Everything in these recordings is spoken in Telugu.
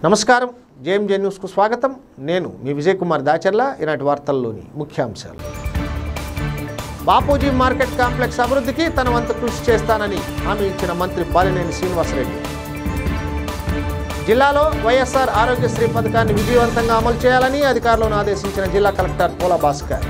నమస్కారం జేఎంజే న్యూస్కు స్వాగతం నేను మీ విజయ్ కుమార్ దాచర్ల ఈనాటి వార్తల్లోని ముఖ్యాంశాలు బాపూజీ మార్కెట్ కాంప్లెక్స్ అభివృద్ధికి తన వంతు కృషి చేస్తానని హామీ ఇచ్చిన మంత్రి బాలినేని శ్రీనివాసరెడ్డి జిల్లాలో వైఎస్ఆర్ ఆరోగ్యశ్రీ పథకాన్ని విజయవంతంగా అమలు చేయాలని అధికారులను ఆదేశించిన జిల్లా కలెక్టర్ పోల భాస్కర్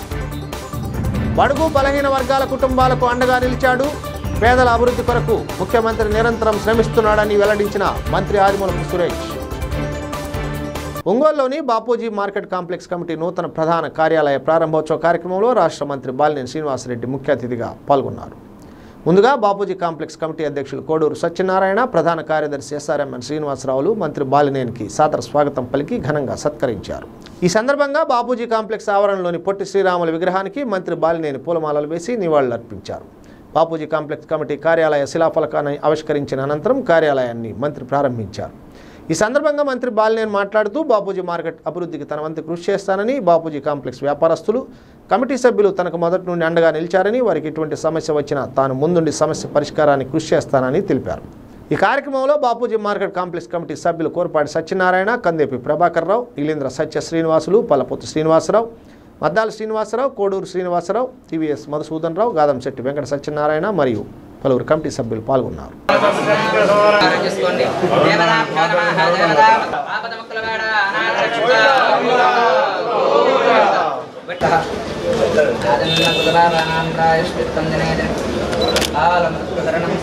బడుగు బలహీన వర్గాల కుటుంబాలకు అండగా నిలిచాడు పేదల అభివృద్ధి కొరకు ముఖ్యమంత్రి నిరంతరం శ్రమిస్తున్నాడని వెల్లడించిన మంత్రి ఆదిమూలపు సురేష్ ఒంగోలులోని బాపూజీ మార్కెట్ కాంప్లెక్స్ కమిటీ నూతన ప్రధాన కార్యాలయ ప్రారంభోత్సవ కార్యక్రమంలో రాష్ట్ర మంత్రి బాలినేని శ్రీనివాసరెడ్డి ముఖ్య అతిథిగా పాల్గొన్నారు ముందుగా బాపూజీ కాంప్లెక్స్ కమిటీ అధ్యక్షులు కోడూరు సత్యనారాయణ ప్రధాన కార్యదర్శి ఎస్ఆర్ఎంఎన్ శ్రీనివాసరావులు మంత్రి బాలినేనికి సాదర స్వాగతం పలికి ఘనంగా సత్కరించారు ఈ సందర్భంగా బాపూజీ కాంప్లెక్స్ ఆవరణలోని పొట్టి శ్రీరాముల విగ్రహానికి మంత్రి బాలినేని పూలమాలలు వేసి నివాళులర్పించారు బాపూజీ కాంప్లెక్స్ కమిటీ కార్యాలయ శిలాఫలకాన్ని ఆవిష్కరించిన అనంతరం కార్యాలయాన్ని మంత్రి ప్రారంభించారు ఈ సందర్భంగా మంత్రి బాలినేని మాట్లాడుతూ బాపూజీ మార్కెట్ అభివృద్ధికి తన వంతు కృషి చేస్తానని బాపూజీ కాంప్లెక్స్ వ్యాపారస్తులు కమిటీ సభ్యులు తనకు మొదటి నుండి అండగా నిలిచారని వారికి ఎటువంటి సమస్య వచ్చినా తాను ముందుండి సమస్య పరిష్కారానికి కృషి చేస్తానని తెలిపారు ఈ కార్యక్రమంలో బాపూజీ మార్కెట్ కాంప్లెక్స్ కమిటీ సభ్యులు కోరపాటి సత్యనారాయణ కందేపి ప్రభాకర్ రావు ఇలీంద్ర సత్య శ్రీనివాసులు పల్లపొత్తు శ్రీనివాసరావు మద్దాల శ్రీనివాసరావు కోడూరు శ్రీనివాసరావు టీవీఎస్ మధుసూదన్ రావు గాదంశెట్టి వెంకట సత్యనారాయణ మరియు పలువురు కమిటీ సభ్యులు పాల్గొన్నారు ఆరోగ్యస్కోండి దేవతాభ్యో నమః దేవతా ఆపదముక్కులవాడ అనాథరక్షక విట్టః ఆదన్న కులబాబానాం ప్రాయశ్చిత్తం జనేన ఆలమత్కరణం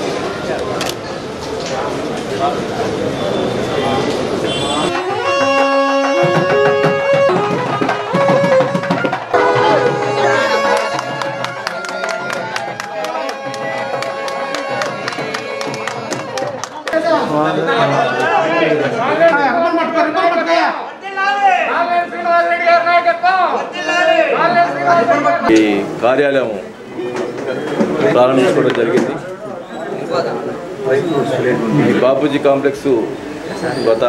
ఈ కార్యాలయం ప్రారంభించుకోవడం జరిగింది ఈ బాపూజీ కాంప్లెక్స్ గత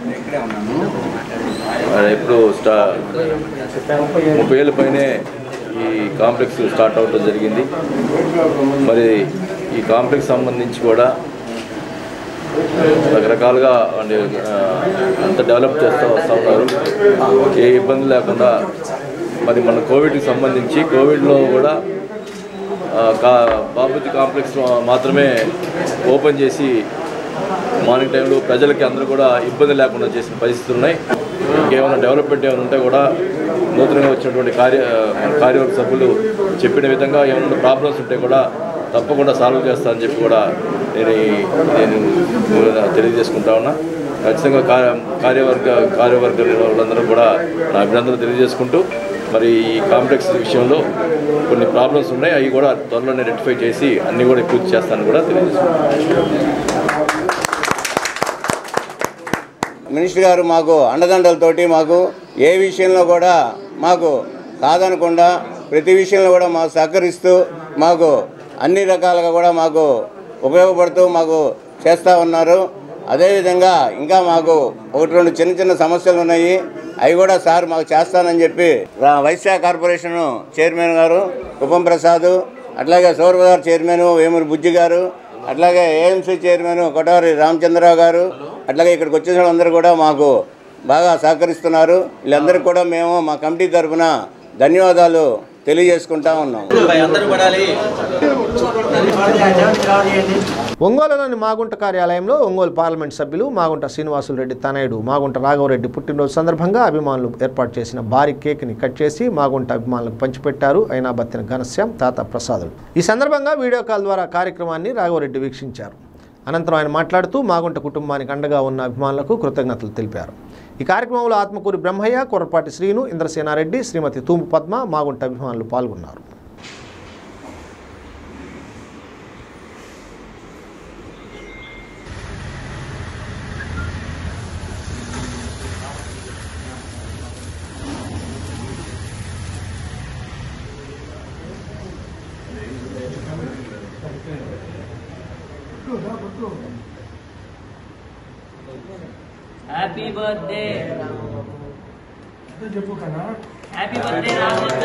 ఆ, ఎప్పుడు స్టా ముప్పై ఏళ్ళ పైనే ఈ కాంప్లెక్స్ స్టార్ట్ అవడం జరిగింది మరి ఈ కాంప్లెక్స్ సంబంధించి కూడా రకరకాలుగా అంటే, ఆ, అంత డెవలప్ చేస్తూ వస్తూ ఉన్నారు ఏ ఇబ్బంది లేకుండా మరి మన కోవిడ్కి సంబంధించి కోవిడ్లో కూడా ఆ, కా బాపూజీ కాంప్లెక్స్ మాత్రమే ఓపెన్ చేసి మార్నింగ్ టైంలో ప్రజలకి అందరూ కూడా ఇబ్బంది లేకుండా చేసిన పరిస్థితులు ఉన్నాయి ఇంకేమైనా డెవలప్మెంట్ ఏమైనా ఉంటే కూడా నూతనంగా వచ్చినటువంటి కార్య మన కార్యవర్గ సభ్యులు చెప్పిన విధంగా ఏమైనా ప్రాబ్లమ్స్ ఉంటే కూడా తప్పకుండా సాల్వ్ చేస్తానని చెప్పి కూడా నేను ఈ- నేను తెలియజేసుకుంటా ఉన్నా ఖచ్చితంగా కార్య కార్యవర్గ కార్యవర్గ వాళ్ళందరూ కూడా నా అభినందనలు తెలియజేసుకుంటూ మరి ఈ కాంప్లెక్స్ విషయంలో కొన్ని ప్రాబ్లమ్స్ ఉన్నాయి అవి కూడా త్వరలోనే రెక్టిఫై చేసి అన్నీ కూడా పూర్తి చేస్తానని కూడా తెలియజేసుకుంటాను మినిస్టర్ గారు మాకు అండదండలతోటి మాకు ఏ విషయంలో కూడా మాకు కాదనకుండా ప్రతి విషయంలో కూడా మాకు సహకరిస్తూ మాకు అన్ని రకాలుగా కూడా మాకు ఉపయోగపడుతూ మాకు చేస్తూ ఉన్నారు అదేవిధంగా ఇంకా మాకు ఒకటి రెండు చిన్న చిన్న సమస్యలు ఉన్నాయి అవి కూడా సార్ మాకు చేస్తానని చెప్పి రా- వైశ్య కార్పొరేషన్ చైర్మన్ గారు ఉపం ప్రసాద్ అట్లాగే సౌరభదార్ చైర్మన్ వేమూరి బుజ్జి గారు అట్లాగే ఏఎంసీ చైర్మన్ కొటారి రామచంద్రరావు గారు అట్లాగే ఇక్కడికి వచ్చిన వాళ్ళందరూ కూడా మాకు బాగా సహకరిస్తున్నారు వీళ్ళందరికీ కూడా మేము మా కమిటీ తరఫున ధన్యవాదాలు తెలియజేసుకుంటా ఉన్నాం ఒంగోలులోని మాగుంట కార్యాలయంలో ఒంగోలు పార్లమెంట్ సభ్యులు మాగుంట శ్రీనివాసులు రెడ్డి తనయుడు మాగుంట రాఘవరెడ్డి పుట్టినరోజు సందర్భంగా అభిమానులు ఏర్పాటు చేసిన భారీ కేక్ని కట్ చేసి మాగుంట అభిమానులకు పంచిపెట్టారు అయినా బత్తిన ఘనశ్యాం తాత ప్రసాదులు ఈ సందర్భంగా వీడియో కాల్ ద్వారా కార్యక్రమాన్ని రాఘవరెడ్డి వీక్షించారు అనంతరం ఆయన మాట్లాడుతూ మాగుంట కుటుంబానికి అండగా ఉన్న అభిమానులకు కృతజ్ఞతలు తెలిపారు ఈ కార్యక్రమంలో ఆత్మకూరి బ్రహ్మయ్య కొరపాటి శ్రీను ఇంద్రసేనారెడ్డి శ్రీమతి తూము పద్మ మాగుంట అభిమానులు పాల్గొన్నారు happy birthday happy birthday Ramanna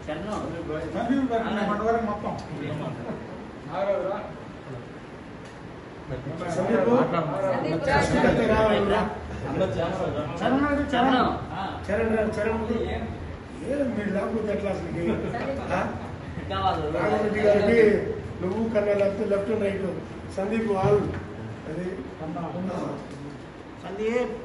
చరణం చరణం చరణ్ చరణ్ ఏ మీరు లేకపోతే ఎట్లా అసలు కావాలి రాఘవరెడ్డి గారికి నువ్వు కన్నా left left right Sandeep all అది సందీప్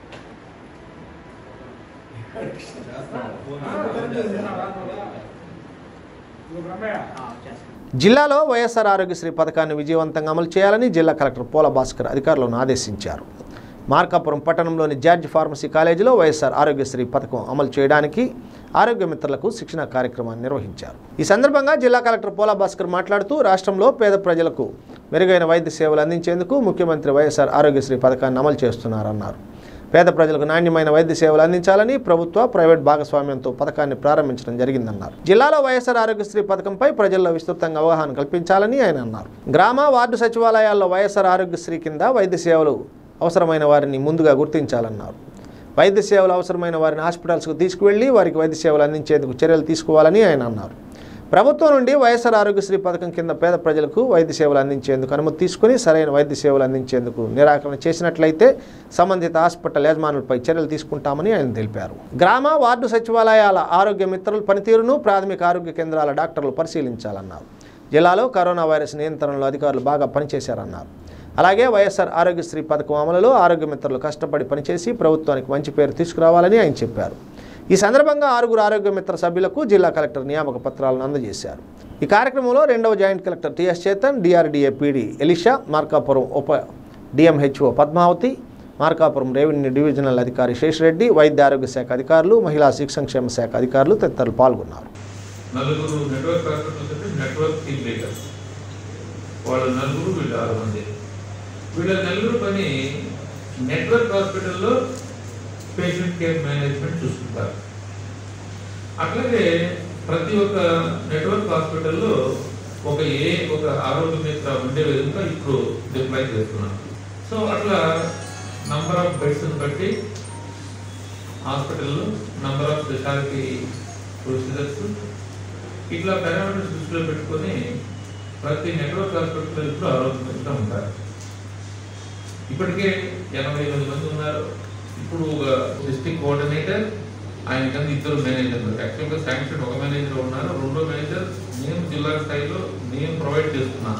బ్రహ్మయ్య జిల్లాలో వైఎస్ఆర్ ఆరోగ్యశ్రీ పథకాన్ని విజయవంతంగా అమలు చేయాలని జిల్లా కలెక్టర్ పోల భాస్కర్ అధికారులను ఆదేశించారు మార్కాపురం పట్టణంలోని జార్జ్ ఫార్మసీ కాలేజీలో వైఎస్ఆర్ ఆరోగ్యశ్రీ పథకం అమలు చేయడానికి ఆరోగ్య మిత్రులకు శిక్షణ కార్యక్రమాన్ని నిర్వహించారు ఈ సందర్భంగా జిల్లా కలెక్టర్ పోలా భాస్కర్ మాట్లాడుతూ రాష్ట్రంలో పేద ప్రజలకు మెరుగైన వైద్య సేవలు అందించేందుకు ముఖ్యమంత్రి వైఎస్ఆర్ ఆరోగ్యశ్రీ పథకాన్ని అమలు చేస్తున్నారన్నారు పేద ప్రజలకు నాణ్యమైన వైద్య సేవలు అందించాలని ప్రభుత్వ ప్రైవేట్ భాగస్వామ్యంతో పథకాన్ని ప్రారంభించడం జరిగిందన్నారు జిల్లాలో వైఎస్ఆర్ ఆరోగ్యశ్రీ పథకంపై ప్రజల్లో విస్తృతంగా అవగాహన కల్పించాలని ఆయన అన్నారు గ్రామ వార్డు సచివాలయాల్లో వైఎస్ఆర్ ఆరోగ్యశ్రీ కింద వైద్య సేవలు అవసరమైన వారిని ముందుగా గుర్తించాలన్నారు వైద్య సేవలు అవసరమైన వారిని హాస్పిటల్స్కు తీసుకువెళ్లి వారికి వైద్య సేవలు అందించేందుకు చర్యలు తీసుకోవాలని ఆయన అన్నారు ప్రభుత్వం నుండి వైఎస్ఆర్ ఆరోగ్యశ్రీ పథకం కింద పేద ప్రజలకు వైద్య సేవలు అందించేందుకు అనుమతి తీసుకుని సరైన వైద్య సేవలు అందించేందుకు నిరాకరణ చేసినట్లయితే సంబంధిత హాస్పిటల్ యజమానులపై చర్యలు తీసుకుంటామని ఆయన తెలిపారు గ్రామ వార్డు సచివాలయాల ఆరోగ్య మిత్రుల పనితీరును ప్రాథమిక ఆరోగ్య కేంద్రాల డాక్టర్లు పరిశీలించాలన్నారు జిల్లాలో కరోనా వైరస్ నియంత్రణలో అధికారులు బాగా పనిచేశారన్నారు అలాగే వైఎస్ఆర్ ఆరోగ్యశ్రీ పథకం అమలులో ఆరోగ్య మిత్రులు కష్టపడి పనిచేసి ప్రభుత్వానికి మంచి పేరు తీసుకురావాలని ఆయన చెప్పారు ఈ సందర్భంగా ఆరుగురు ఆరోగ్య మిత్ర సభ్యులకు జిల్లా కలెక్టర్ నియామక పత్రాలను అందజేశారు ఈ కార్యక్రమంలో రెండవ joint collector TS Chetan DRDA PD Elisha Markapuram ఉప DMHO Padmavathi Markapuram revenue divisional అధికారి శేషరెడ్డి వైద్య ఆరోగ్య శాఖ అధికారులు మహిళా శిక్ష సంక్షేమ శాఖ అధికారులు తదితరులు పాల్గొన్నారు నలుగురు నెట్వర్క్ హాస్పిటల్స్ అంటే నెట్వర్క్ టీమ్ లీడర్స్ వాళ్ళు నలుగురు వీళ్ళు ఆరు మంది వీళ్ళ నలుగురు పని నెట్వర్క్ హాస్పిటల్లో పేషెంట్ కేర్ మేనేజ్మెంట్ చూసుకుంటారు అట్లాగే ప్రతి ఒక్క నెట్వర్క్ హాస్పిటల్లో ఒక ఏ ఒక ఆరోగ్య మిత్ర ఉండే విధంగా ఇప్పుడు డిప్లాయ్ చేస్తున్నాం సో అట్లా నంబర్ ఆఫ్ బెడ్స్ని బట్టి హాస్పిటల్లో నంబర్ ఆఫ్ స్పెషాలిటీ ప్రొసీజర్స్ ఇట్లా పారామీటర్స్ దృష్టిలో పెట్టుకొని ప్రతి నెట్వర్క్ హాస్పిటల్లో ఇప్పుడు ఆరోగ్యంగా ఉంటారు ఇప్పటికే ఎనభై ఎనిమిది మంది ఉన్నారు ఇప్పుడు ఒక డిస్ట్రిక్ట్ కోఆర్డినేటర్ ఆయన కింద ఇద్దరు మేనేజర్లు యాక్చువల్గా శాంక్షన్ ఒక మేనేజర్ ఉన్నారు రెండో మేనేజర్ మేము జిల్లా స్థాయిలో మేము ప్రొవైడ్ చేస్తున్నాం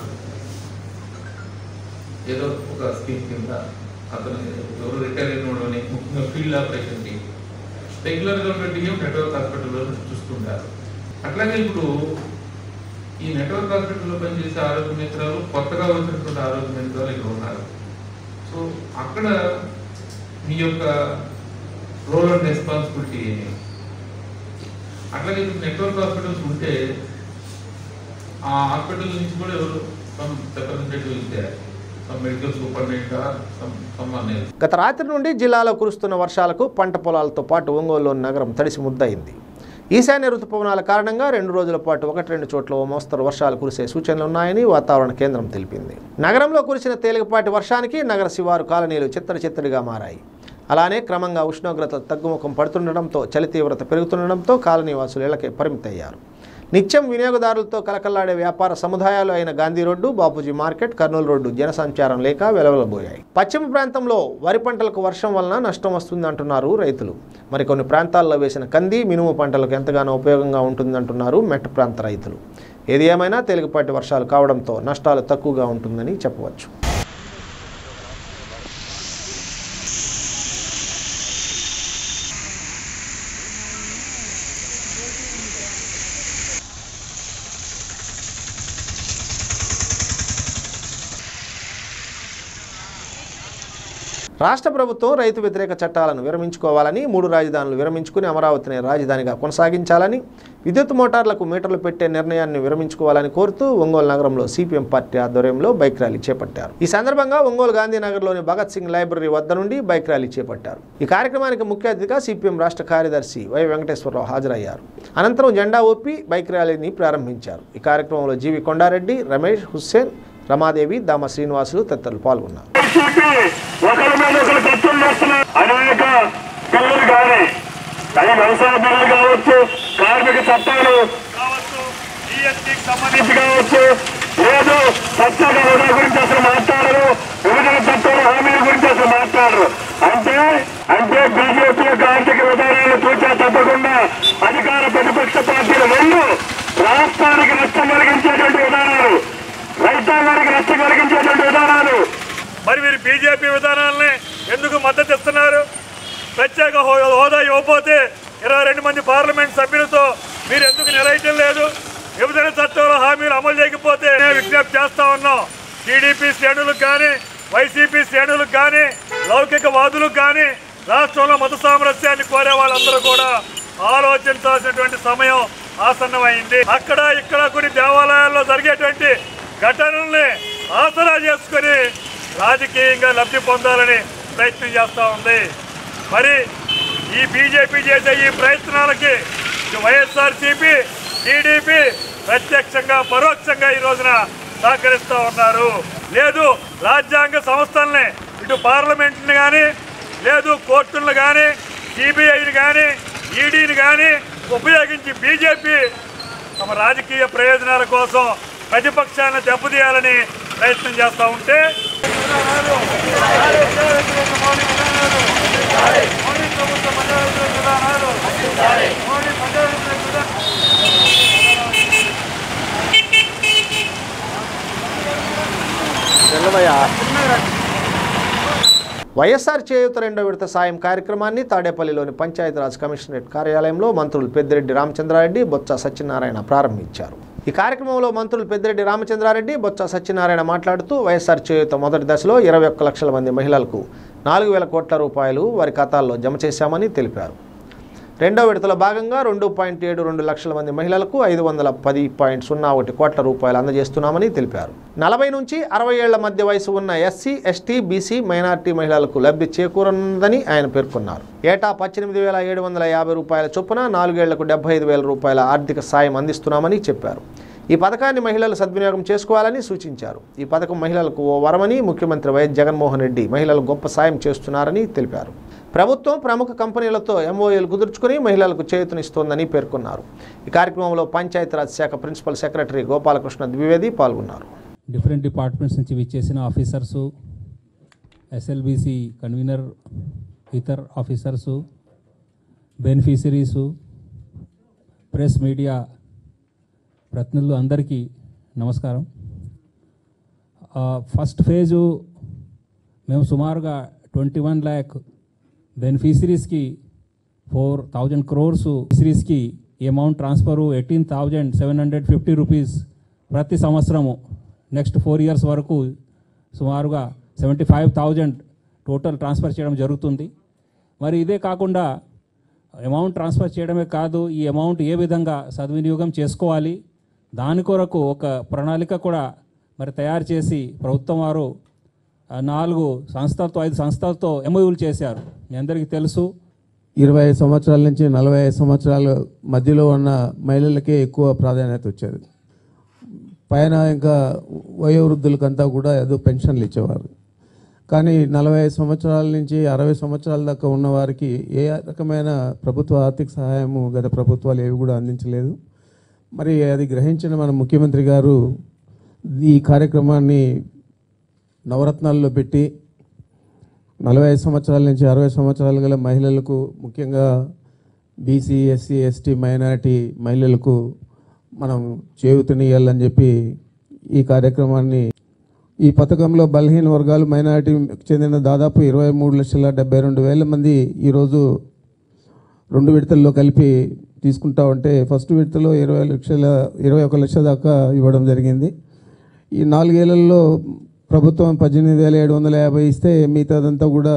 ఏదో ఒక స్కీమ్ కింద అతను ఎవరు రిటైర్ అయిన వాడు అని ముఖ్యంగా ఫీల్డ్ ఆపరేషన్ టీమ్ రెగ్యులర్గా ఉన్న టీఎం నెట్వర్క్ హాస్పిటల్లో చూస్తుంటారు అట్లాగే ఇప్పుడు ఈ నెట్వర్క్ హాస్పిటల్లో పనిచేసే ఆరోగ్య మిత్రాలు కొత్తగా వచ్చినటువంటి ఆరోగ్య మిత్రాలు ఇక్కడ ఉన్నారు సో అక్కడ మీ యొక్క రోల్ అండ్ రెస్పాన్సిబిలిటీ ఏమి అట్లాగే ఇప్పుడు నెట్వర్క్ హాస్పిటల్స్ ఉంటే ఆ హాస్పిటల్ నుంచి కూడా ఎవరు సమ్ రిప్రజెంటేటివ్ ఇస్తే some medical superintendent some some అనేది గత రాత్రి నుండి జిల్లాలో కురుస్తున్న వర్షాలకు పంట పొలాలతో పాటు ఒంగోలులోని నగరం తడిసి ముద్దయింది ఈశాన్య రుతుపవనాల కారణంగా రెండు రోజుల పాటు ఒకటి రెండు చోట్ల ఓ మోస్తరు వర్షాలు కురిసే సూచనలు ఉన్నాయని వాతావరణ కేంద్రం తెలిపింది నగరంలో కురిసిన తేలికపాటి వర్షానికి నగర శివారు కాలనీలు చిత్తడి చిత్తడిగా మారాయి అలానే క్రమంగా ఉష్ణోగ్రతలు తగ్గుముఖం పడుతుండడంతో చలి తీవ్రత పెరుగుతుండడంతో కాలనీ వాసులు ఇళ్లకే పరిమితయ్యారు నిత్యం వినియోగదారులతో కలకల్లాడే వ్యాపార సముదాయాలు అయిన Gandhi road Bapuji market Kurnool road జనసంచారం లేక వెలవెలబోయాయి పశ్చిమ ప్రాంతంలో వరి పంటలకు వర్షం వలన నష్టం వస్తుందంటున్నారు రైతులు మరికొన్ని ప్రాంతాల్లో వేసిన కంది మినుము పంటలకు ఎంతగానో ఉపయోగంగా ఉంటుందంటున్నారు మెట్ట ప్రాంత రైతులు ఏది ఏమైనా తేలికపాటి వర్షాలు కావడంతో నష్టాలు తక్కువగా ఉంటుందని చెప్పవచ్చు రాష్ట్ర ప్రభుత్వం రైతు వ్యతిరేక చట్టాలను విరమించుకోవాలని మూడు రాజధానులు విరమించుకుని అమరావతిని రాజధానిగా కొనసాగించాలని విద్యుత్ మోటార్లకు మీటర్లు పెట్టే నిర్ణయాన్ని విరమించుకోవాలని కోరుతూ ఒంగోలు నగరంలో సిపిఎం పార్టీ ఆధ్వర్యంలో బైక్ ర్యాలీ చేపట్టారు ఈ సందర్భంగా ఒంగోలు గాంధీనగర్లోని భగత్ సింగ్ లైబ్రరీ వద్ద నుండి బైక్ ర్యాలీ చేపట్టారు ఈ కార్యక్రమానికి ముఖ్య అతిథిగా సిపిఎం రాష్ట్ర కార్యదర్శి వై వెంకటేశ్వరరావు హాజరయ్యారు అనంతరం జెండా ఊపి బైక్ ర్యాలీని ప్రారంభించారు ఈ కార్యక్రమంలో జీవి కొండారెడ్డి రమేష్ హుస్సేన్ రమాదేవి దామ శ్రీనివాసులు తదితరులు పాల్గొన్నారు ఒకరి మీద ఒకరు ఖర్చులు చేస్తున్నారు అనేక బిల్లులు కానీ అవి వ్యవసాయ బిల్లులు కావచ్చు కార్మిక చట్టాలు కావచ్చు ఈఎస్టీకి సంబంధించి కావచ్చు లేదు ప్రత్యేక హోదా గురించి అసలు మాట్లాడరు విభజన చట్టాల హామీల గురించి అసలు మాట్లాడరు అంటే అంటే బీజేపీ యొక్క ఆర్థిక విధానాలు చూచా తప్పకుండా అధికార ప్రతిపక్ష పార్టీలు రెండు రాష్ట్రానికి నష్టం కలిగించేటువంటి విధానాలు రైతాంగానికి నష్టం కలిగించేటువంటి విధానాలు మరి మీరు బీజేపీ విధానాలని ఎందుకు మద్దతు ఇస్తున్నారు ప్రత్యేక హో- హోదా ఇవ్వకపోతే ఇరవై రెండు మంది పార్లమెంట్ సభ్యులతో మీరు ఎందుకు నిలయటం లేదు విభజన చట్టంలో హామీలు అమలు చేయకపోతే నేను విజ్ఞప్తి చేస్తా ఉన్నాం టీడీపీ శ్రేణులకు కానీ వైసీపీ శ్రేణులకు కానీ లౌకిక వాదులకు కానీ రాష్ట్రంలో మత సామరస్యాన్ని కోరే వాళ్ళందరూ కూడా ఆలోచించాల్సినటువంటి సమయం ఆసన్నమైంది అక్కడ ఇక్కడ కొన్ని దేవాలయాల్లో జరిగేటువంటి ఘటనల్ని ఆసరా చేసుకొని రాజకీయంగా లబ్ధి పొందాలని ప్రయత్నం చేస్తూ ఉంది మరి ఈ బీజేపీ చేసే ఈ ప్రయత్నాలకి ఇటు వైఎస్ఆర్సీపీ టీడీపీ ప్రత్యక్షంగా పరోక్షంగా ఈ రోజున సహకరిస్తూ ఉన్నారు లేదు రాజ్యాంగ సంస్థల్ని ఇటు పార్లమెంట్ని కానీ లేదు కోర్టులను కానీ సిబిఐని కానీ ఈడీని కానీ ఉపయోగించి బీజేపీ తమ రాజకీయ ప్రయోజనాల కోసం ప్రతిపక్షాన్ని దెబ్బతీయాలని ప్రయత్నం చేస్తూ ఉంటే వైఎస్ఆర్ చేయూత రెండో విడత సాయం కార్యక్రమాన్ని తాడేపల్లిలోని పంచాయతీరాజ్ కమిషనరేట్ కార్యాలయంలో మంత్రులు పెద్దిరెడ్డి రామచంద్రారెడ్డి బొత్స సత్యనారాయణ ప్రారంభించారు ఈ కార్యక్రమంలో మంత్రులు పెద్దిరెడ్డి రామచంద్రారెడ్డి బొత్స సత్యనారాయణ మాట్లాడుతూ వైఎస్ఆర్ చేయూత మొదటి దశలో ఇరవై ఒక్క లక్షల మంది మహిళలకు నాలుగు వేల కోట్ల రూపాయలు వారి ఖాతాల్లో జమ చేశామని తెలిపారు రెండో విడతలో భాగంగా రెండు పాయింట్ ఏడు రెండు లక్షల మంది మహిళలకు ఐదు వందల పది పాయింట్ సున్నా ఒకటి కోట్ల రూపాయలు అందజేస్తున్నామని తెలిపారు నలభై నుంచి అరవై ఏళ్ల మధ్య వయసు ఉన్న ఎస్సీ ఎస్టీ బీసీ మైనార్టీ మహిళలకు లబ్ధి చేకూరనుందని ఆయన పేర్కొన్నారు ఏటా పద్దెనిమిది వేల ఏడు వందల యాభై రూపాయల చొప్పున నాలుగేళ్లకు డెబ్బై ఐదు వేల రూపాయల ఆర్థిక సాయం అందిస్తున్నామని చెప్పారు ఈ పథకాన్ని మహిళలు సద్వినియోగం చేసుకోవాలని సూచించారు ఈ పథకం మహిళలకు ఓ వరమని ముఖ్యమంత్రి వైఎస్ జగన్మోహన్ రెడ్డి మహిళలు గొప్ప సాయం చేస్తున్నారని తెలిపారు ప్రభుత్వం ప్రముఖ కంపెనీలతో ఎంఓఏలు కుదుర్చుకుని మహిళలకు చేయూతనిస్తోందని పేర్కొన్నారు ఈ కార్యక్రమంలో పంచాయతీరాజ్ శాఖ ప్రిన్సిపల్ సెక్రటరీ గోపాలకృష్ణ ద్వివేది పాల్గొన్నారు డిఫరెంట్ డిపార్ట్మెంట్స్ నుంచి విచ్చేసిన ఆఫీసర్సు ఎస్ఎల్బిసి కన్వీనర్ ఇతర ఆఫీసర్సు బెనిఫిషరీసు ప్రెస్ మీడియా ప్రతినిధులు అందరికీ నమస్కారం ఆ, ఫస్ట్ ఫేజు మేము సుమారుగా ట్వంటీ వన్ ల్యాక్ బెనిఫిషరీస్కి ఫోర్ థౌజండ్ క్రోర్స్ ఫిషరీస్కి ఈ amount transfer eighteen thousand seven hundred fifty rupees ప్రతి సంవత్సరము నెక్స్ట్ ఫోర్ ఇయర్స్ వరకు సుమారుగా seventy five thousand total transfer చేయడం జరుగుతుంది మరి ఇదే కాకుండా అమౌంట్ ట్రాన్స్ఫర్ చేయడమే కాదు ఈ అమౌంట్ ఏ విధంగా సద్వినియోగం చేసుకోవాలి దాని కొరకు ఒక ప్రణాళిక కూడా మరి తయారు చేసి ప్రభుత్వం వారు ఆ, నాలుగు సంస్థలతో ఐదు సంస్థలతో ఎంఓయూలు చేశారు మీ అందరికీ తెలుసు ఇరవై ఐదు సంవత్సరాల నుంచి నలభై ఐదు సంవత్సరాల మధ్యలో ఉన్న మహిళలకే ఎక్కువ ప్రాధాన్యత వచ్చేది పైన ఇంకా వయోవృద్ధులకంతా కూడా ఏదో పెన్షన్లు ఇచ్చేవారు కానీ నలభై ఐదు సంవత్సరాల నుంచి అరవై సంవత్సరాల దాకా ఉన్న వారికి ఏ రకమైన ప్రభుత్వ ఆర్థిక సహాయము గత ప్రభుత్వాలు ఏవి కూడా అందించలేదు మరి అది గ్రహించిన మన ముఖ్యమంత్రి గారు ఈ కార్యక్రమాన్ని నవరత్నాల్లో పెట్టి నలభై ఐదు సంవత్సరాల నుంచి అరవై సంవత్సరాలు గల మహిళలకు ముఖ్యంగా బీసీ ఎస్సీ ఎస్టీ మైనారిటీ మహిళలకు మనం చేయూతనియాలని చెప్పి ఈ కార్యక్రమాన్ని ఈ పథకంలో బలహీన వర్గాలు మైనారిటీకి చెందిన దాదాపు ఇరవై మూడు లక్షల డెబ్బై రెండు వేల మంది ఈరోజు రెండు విడతల్లో కలిపి తీసుకుంటా ఉంటే ఫస్ట్ విడతలో ఇరవై లక్షల ఇరవై ఒక లక్ష దాకా ఇవ్వడం జరిగింది ఈ నాలుగేళ్లలో ప్రభుత్వం పద్దెనిమిది వేల ఏడు వందల యాభై ఇస్తే మిగతాదంతా కూడా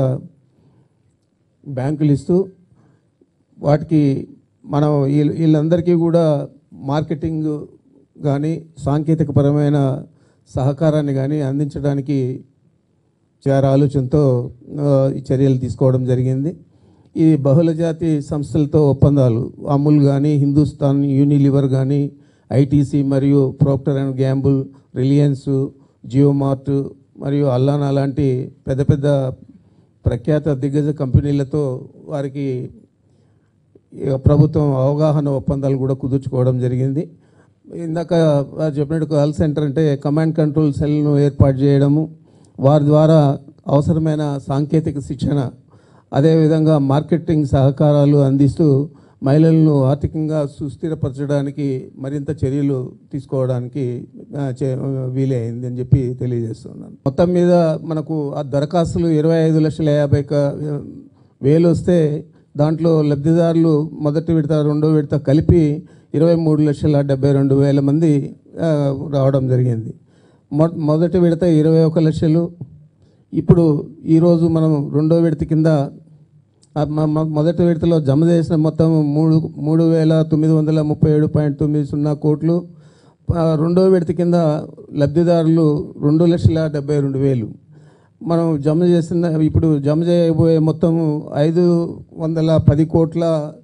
బ్యాంకులు ఇస్తూ వాటికి మనం వీళ్ళ- వీళ్ళందరికీ కూడా మార్కెటింగ్ కానీ సాంకేతికపరమైన సహకారాన్ని కానీ అందించడానికి చాలా ఆలోచనతో ఆ, ఈ చర్యలు తీసుకోవడం జరిగింది ఈ బహుళజాతి సంస్థలతో ఒప్పందాలు అమూల్ కానీ హిందుస్థాన్ యూనిలివర్ కానీ ఐటీసీ మరియు Procter and Gamble Reliance JioMart మరియు అల్లానా లాంటి పెద్ద పెద్ద ప్రఖ్యాత దిగ్గజ కంపెనీలతో వారికి ఇక ప్రభుత్వం అవగాహన ఒప్పందాలు కూడా కుదుర్చుకోవడం జరిగింది ఇందాక చెప్పినట్టు కాల్ సెంటర్ అంటే కమాండ్ కంట్రోల్ సెల్ను ఏర్పాటు చేయడము వారి ద్వారా అవసరమైన సాంకేతిక శిక్షణ అదేవిధంగా మార్కెటింగ్ సహకారాలు అందిస్తూ మహిళలను ఆర్థికంగా సుస్థిరపరచడానికి మరింత చర్యలు తీసుకోవడానికి ఆ, చే- వీలే అయింది అని చెప్పి తెలియజేస్తున్నాను మొత్తం మీద మనకు ఆ దరఖాస్తులు ఇరవై ఐదు లక్షల యాభై క- వేలు వస్తే దాంట్లో లబ్ధిదారులు మొదటి విడత రెండో విడత కలిపి ఇరవై మూడు లక్షల డెబ్బై రెండు వేల మంది ఆ, రావడం జరిగింది మొ మొదటి విడత ఇరవై ఒక లక్షలు ఇప్పుడు ఈరోజు మనం రెండో విడత కింద ఆ మ- మ- మొదటి విడతలో జమ చేసిన మొత్తం మూడు మూడు వేల తొమ్మిది వందల ముప్పై ఏడు పాయింట్ తొమ్మిది సున్నా కోట్లు ఆ, రెండో విడత కింద లబ్ధిదారులు రెండు లక్షల డెబ్బై రెండు వేలు మనం జమ చేసిన ఇప్పుడు జమ చేయబోయే మొత్తం ఐదు వందల పది కోట్ల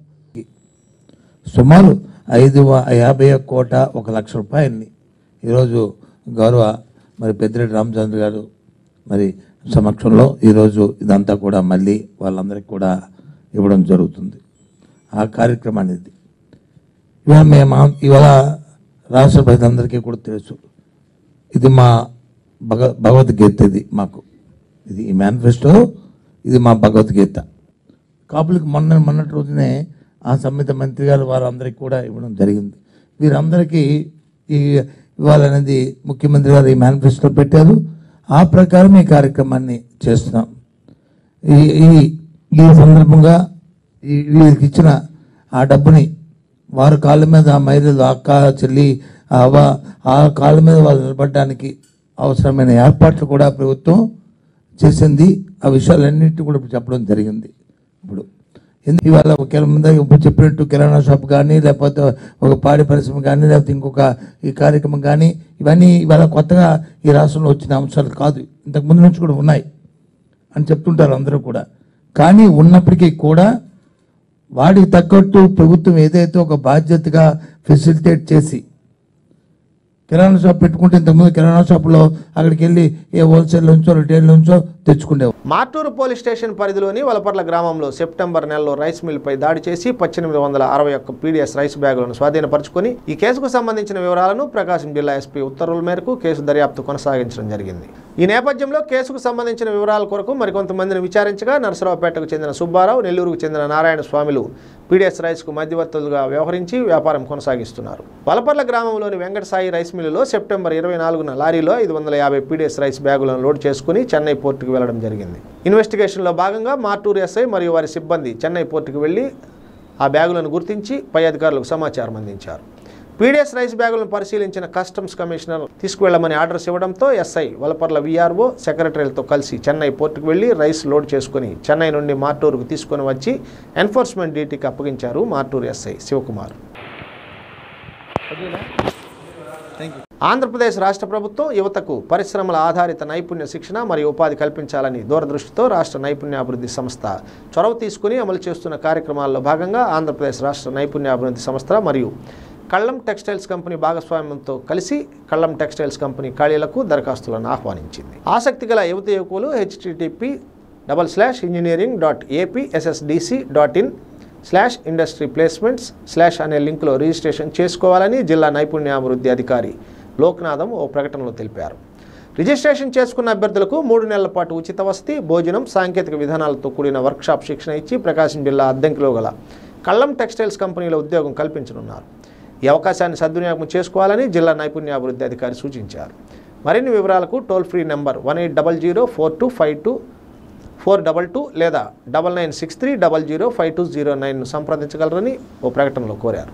సుమారు ఐదు వ- యాభై ఒక్క కోట ఒక లక్ష రూపాయలని ఈరోజు గౌరవ మరి పెద్దిరెడ్డి రామచంద్ర గారు మరి సమక్షంలో ఈరోజు ఇదంతా కూడా మళ్ళీ వాళ్ళందరికీ కూడా ఇవ్వడం జరుగుతుంది ఆ కార్యక్రమాన్ని ఇది ఇవాళ మేము ఇవాళ రాష్ట్ర ప్రజలందరికీ కూడా తెలుసు ఇది మా భగ భగవద్గీత ఇది మాకు ఇది ఈ మేనిఫెస్టో ఇది మా భగవద్గీత కాపులకు మొన్న మొన్నటి రోజునే ఆ సంబంధిత మంత్రి గారు వారందరికీ కూడా ఇవ్వడం జరిగింది వీరందరికీ ఈ ఇవ్వాలనేది ముఖ్యమంత్రి గారు ఈ మేనిఫెస్టో పెట్టారు ఆ ప్రకారం ఈ కార్యక్రమాన్ని చేస్తున్నాం ఈ ఈ ఈ సందర్భంగా ఈ వీరికి ఇచ్చిన ఆ డబ్బుని వారి కాళ్ళ మీద ఆ మహిళలు అక్క చెల్లి ఆ అవ్వ ఆ కాళ్ళ మీద వాళ్ళు నిలబడడానికి అవసరమైన ఏర్పాట్లు కూడా ప్రభుత్వం చేసింది ఆ విషయాలన్నింటినీ కూడా ఇప్పుడు చెప్పడం జరిగింది ఇప్పుడు ఎందు- ఇవాళ ఒక మంది ఇప్పుడు చెప్పినట్టు కిరాణా షాప్ కానీ లేకపోతే ఒక పాడి పరిశ్రమ కానీ లేకపోతే ఇంకొక ఈ కార్యక్రమం కానీ ఇవన్నీ ఇవాళ కొత్తగా ఈ రాష్ట్రంలో వచ్చిన అంశాలు కాదు ఇంతకు ముందు నుంచి కూడా ఉన్నాయి అని చెప్తుంటారు అందరూ కూడా కానీ ఉన్నప్పటికీ కూడా వాడికి తగ్గట్టు ప్రభుత్వం ఏదైతే ఒక బాధ్యతగా ఫెసిలిటేట్ చేసి కిరాణా షాప్ పెట్టుకుంటే ఇంతకుముందు కిరాణా షాప్లో అక్కడికి వెళ్ళి ఏ హోల్సేల్ నుంచో రిటైల్ నుంచో తెచ్చుకునేవారు మార్టూరు పోలీస్ స్టేషన్ పరిధిలోని వలపర్ల గ్రామంలో సెప్టెంబర్ నెలలో రైస్ మిల్పై దాడి చేసి పద్దెనిమిది వందల అరవై ఒక్క పీడిఎస్ రైస్ బ్యాగులను స్వాధీనపరుచుకొని ఈ కేసుకు సంబంధించిన వివరాలను ప్రకాశం జిల్లా ఎస్పీ ఉత్తర్వుల మేరకు కేసు దర్యాప్తు కొనసాగించడం జరిగింది ఈ నేపథ్యంలో కేసుకు సంబంధించిన వివరాల కొరకు మరికొంతమందిని విచారించగా నరసరావుపేటకు చెందిన సుబ్బారావు నెల్లూరుకు చెందిన నారాయణ స్వామిలు పీడిఎస్ రైస్కు మధ్యవర్తులుగా వ్యవహరించి వ్యాపారం కొనసాగిస్తున్నారు వలపర్ల గ్రామంలోని వెంకట సాయి రైస్ మిల్లులో సెప్టెంబర్ ఇరవై నాలుగున లారీలో ఐదు వందల యాభై పీడిఎస్ రైస్ బ్యాగులను లోడ్ చేసుకుని చెన్నై పోర్టుకు వెళ్లడం జరిగింది ఇన్వెస్టిగేషన్లో భాగంగా మార్టూరు ఎస్ఐ మరియు వారి సిబ్బంది చెన్నై పోర్టుకు వెళ్లి ఆ బ్యాగులను గుర్తించి పై అధికారులకు సమాచారం అందించారు పీడిఎస్ రైస్ బ్యాగులను పరిశీలించిన కస్టమ్స్ కమిషనర్ తీసుకువెళ్లమని ఆర్డర్స్ ఇవ్వడంతో ఎస్ఐ వలపర్ల విఆర్ఓ సెక్రటరీలతో కలిసి చెన్నై పోర్టుకు వెళ్లి రైస్ లోడ్ చేసుకుని చెన్నై నుండి మార్టూరుకు తీసుకొని వచ్చి ఎన్ఫోర్స్మెంట్ డ్యూటీకి అప్పగించారు మార్టూరు ఎస్ఐ శివకుమార్ ఆంధ్రప్రదేశ్ రాష్ట్ర ప్రభుత్వం యువతకు పరిశ్రమల ఆధారిత నైపుణ్య శిక్షణ మరియు ఉపాధి కల్పించాలని దూరదృష్టితో రాష్ట్ర నైపుణ్యాభివృద్ధి సంస్థ చొరవ తీసుకుని అమలు చేస్తున్న కార్యక్రమాల్లో భాగంగా ఆంధ్రప్రదేశ్ రాష్ట్ర నైపుణ్యాభివృద్ధి సంస్థ మరియు కళ్ళం టెక్స్టైల్స్ కంపెనీ భాగస్వామ్యంతో కలిసి కళ్ళం టెక్స్టైల్స్ కంపెనీ ఖాళీలకు దరఖాస్తులను ఆహ్వానించింది ఆసక్తి గల యువత యువకులు HTTP double slash engineering dot APSSDC dot in slash industry placements slash అనే లింకులో రిజిస్ట్రేషన్ చేసుకోవాలని జిల్లా నైపుణ్యాభివృద్ధి అధికారి లోక్నాథం ఓ ప్రకటనలో తెలిపారు రిజిస్ట్రేషన్ చేసుకున్న అభ్యర్థులకు మూడు నెలల పాటు ఉచిత వసతి భోజనం సాంకేతిక విధానాలతో కూడిన వర్క్షాప్ శిక్షణ ఇచ్చి ప్రకాశం జిల్లా అద్దెంకిలో గల కళ్ళం టెక్స్టైల్స్ కంపెనీలో ఉద్యోగం కల్పించనున్నారు ఈ అవకాశాన్ని సద్వినియోగం చేసుకోవాలని జిల్లా నైపుణ్యాభివృద్ధి అధికారి సూచించారు మరిన్ని వివరాలకు toll free number one eight double zero four two five two four double two లేదా double nine six three double zero five two zero నైన్ను సంప్రదించగలరని ఓ ప్రకటనలో కోరారు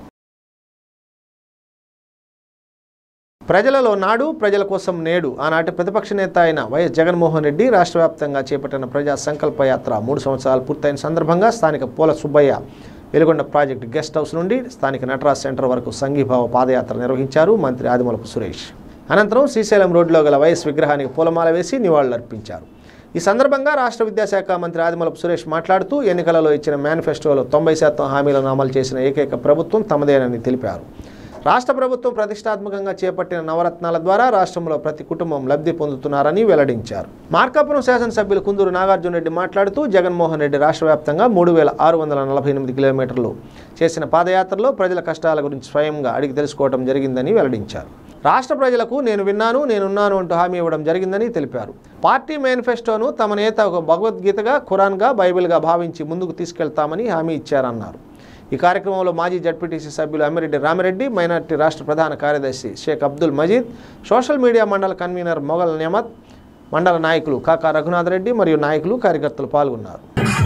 ప్రజలలో నాడు ప్రజల కోసం నేడు ఆనాటి ప్రతిపక్ష నేత అయిన వైఎస్ జగన్మోహన్ రెడ్డి రాష్ట్ర వ్యాప్తంగా చేపట్టిన ప్రజా సంకల్ప యాత్ర మూడు సంవత్సరాలు పూర్తయిన సందర్భంగా స్థానిక Poola Subbaiah Veligonda project guest house నుండి స్థానిక నటరాజ్ సెంటర్ వరకు సంఘీభావ పాదయాత్ర నిర్వహించారు మంత్రి ఆదిమూలపు సురేష్ అనంతరం శ్రీశైలం రోడ్లో గల వైఎస్ విగ్రహానికి పూలమాల వేసి నివాళులర్పించారు ఈ సందర్భంగా రాష్ట్ర విద్యాశాఖ మంత్రి ఆదిమూలపు సురేష్ మాట్లాడుతూ ఎన్నికలలో ఇచ్చిన మేనిఫెస్టోలో తొంభై శాతం హామీలను అమలు చేసిన ఏకైక ప్రభుత్వం తమదేనని తెలిపారు రాష్ట్ర ప్రభుత్వం ప్రతిష్టాత్మకంగా చేపట్టిన నవరత్నాల ద్వారా రాష్ట్రంలో ప్రతి కుటుంబం లబ్ధి పొందుతున్నారని వెల్లడించారు మార్కాపురం శాసనసభ్యులు కుందూరు నాగార్జున రెడ్డి మాట్లాడుతూ జగన్మోహన్ రెడ్డి రాష్ట్ర వ్యాప్తంగా మూడు వేల ఆరు వందల నలభై ఎనిమిది కిలోమీటర్లు చేసిన పాదయాత్రలో ప్రజల కష్టాల గురించి స్వయంగా అడిగి తెలుసుకోవడం జరిగిందని వెల్లడించారు రాష్ట్ర ప్రజలకు నేను విన్నాను నేనున్నాను అంటూ హామీ ఇవ్వడం జరిగిందని తెలిపారు పార్టీ మేనిఫెస్టోను తమ నేత ఒక భగవద్గీతగా ఖురాన్గా బైబిల్గా భావించి ముందుకు తీసుకెళ్తామని హామీ ఇచ్చారన్నారు ఈ కార్యక్రమంలో మాజీ జడ్పీటీసీ సభ్యులు అమ్మిరెడ్డి రామిరెడ్డి మైనార్టీ రాష్ట్ర ప్రధాన కార్యదర్శి షేక్ అబ్దుల్ మజీద్ సోషల్ మీడియా మండల కన్వీనర్ మొగల్ నియమత్ మండల నాయకులు కాకా రఘునాథ్ రెడ్డి మరియు నాయకులు కార్యకర్తలు పాల్గొన్నారు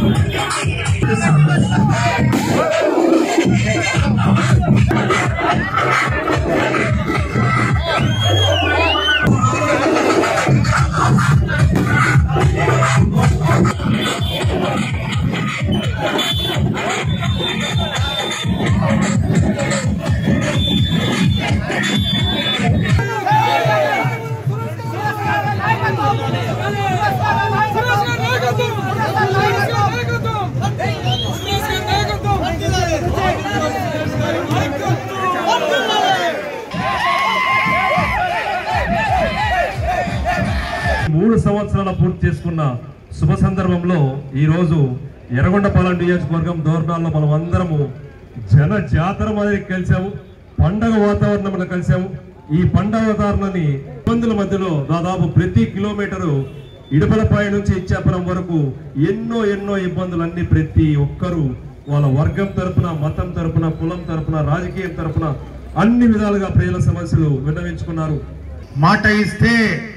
మూడు సంవత్సరాల పూర్తి చేసుకున్న శుభ సందర్భంలో ఈరోజు ఎర్రగొండపాలెం నియోజకవర్గం దోర్నాల్లో మనం అందరము జన జాతర మాదిరి కలిసాము పండగ వాతావరణంలో కలిసాము ఈ పండగ వాతావరణాన్ని ఇబ్బందుల మధ్యలో దాదాపు ప్రతి కిలోమీటరు ఇడపలపాయ నుంచి ఇచ్చాపురం వరకు ఎన్నో ఎన్నో ఇబ్బందులన్నీ ప్రతి ఒక్కరూ వాళ్ళ వర్గం తరపున మతం తరపున కులం తరపున రాజకీయం తరపున అన్ని విధాలుగా ప్రజల సమస్యలు విన్నవించుకున్నారు మాట ఇస్తే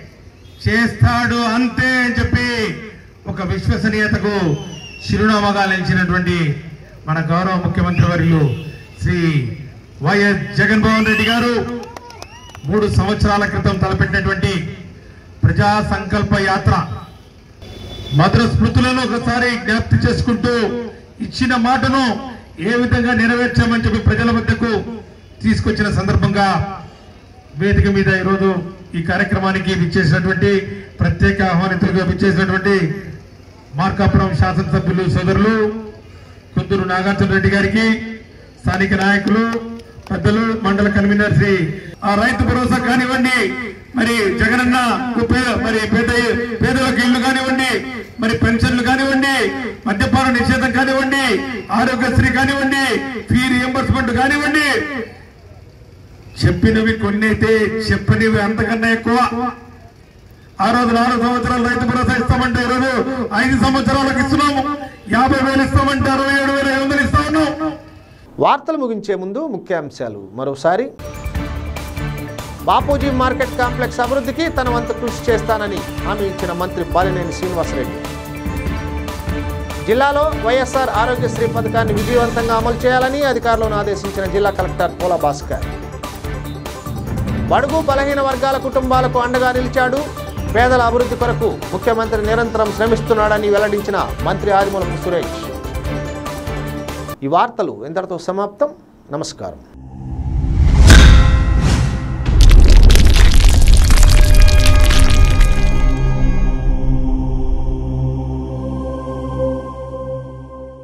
చేస్తాడు అంతే అని చెప్పి ఒక విశ్వసనీయతకు చిరునామాగా నిలిచినటువంటి మన గౌరవ ముఖ్యమంత్రి వర్యులు శ్రీ వైఎస్ జగన్మోహన్ రెడ్డి గారు మూడు సంవత్సరాల క్రితం తలపెట్టినటువంటి ప్రజా సంకల్ప యాత్ర మధుర స్మృతులను ఒకసారి జ్ఞప్తి చేసుకుంటూ ఇచ్చిన మాటను ఏ విధంగా నెరవేర్చామని చెప్పి ప్రజల వద్దకు తీసుకొచ్చిన సందర్భంగా వేదిక మీద ఈరోజు ఈ కార్యక్రమానికి విచ్చేసినటువంటి ప్రత్యేక ఆహ్వానితులుగా విచ్చేసినటువంటి మార్కాపురం శాసనసభ్యులు సోదరులు కుందూరు నాగార్జున రెడ్డి గారికి స్థానిక నాయకులు పెద్దలు మండల కన్వీనర్ శ్రీ ఆ రైతు భరోసా కానివ్వండి మరి జగనన్న పే- మరి పేద పేదలకు ఇల్లు కానివ్వండి మరి పెన్షన్లు కానివ్వండి మద్యపాన నిషేధం కానివ్వండి ఆరోగ్యశ్రీ కానివ్వండి ఫీ రియంబర్స్మెంట్ కానివ్వండి చెప్పినవి కొన్ని అయితే చెప్పనివి అంతకన్నా ఎక్కువ ఆ రోజు నాలుగు సంవత్సరాలు రైతు భరోసా ఇస్తామంటే ఈ రోజు ఐదు సంవత్సరాలకు ఇస్తున్నాము యాభై వేలు ఇస్తామంటే అరవై ఏడు వేల ఐదు వందలు ఇస్తా ఉన్నాం వార్తలు ముగించే ముందు ముఖ్యాంశాలు మరోసారి బాపూజీ మార్కెట్ కాంప్లెక్స్ అభివృద్ధికి తన వంతు కృషి చేస్తానని హామీ ఇచ్చిన మంత్రి బాలినేని శ్రీనివాసరెడ్డి జిల్లాలో వైఎస్ఆర్ ఆరోగ్యశ్రీ పథకాన్ని విజయవంతంగా అమలు చేయాలని అధికారులను ఆదేశించిన జిల్లా కలెక్టర్ పోల భాస్కర్ బడుగు బలహీన వర్గాల కుటుంబాలకు అండగా నిలిచాడు పేదల అభివృద్ధి కొరకు ముఖ్యమంత్రి నిరంతరం శ్రమిస్తున్నాడని వెల్లడించిన మంత్రి ఆదిమూలపు సురేష్ ఈ వార్తలు ఇంతటితో సమాప్తం నమస్కారం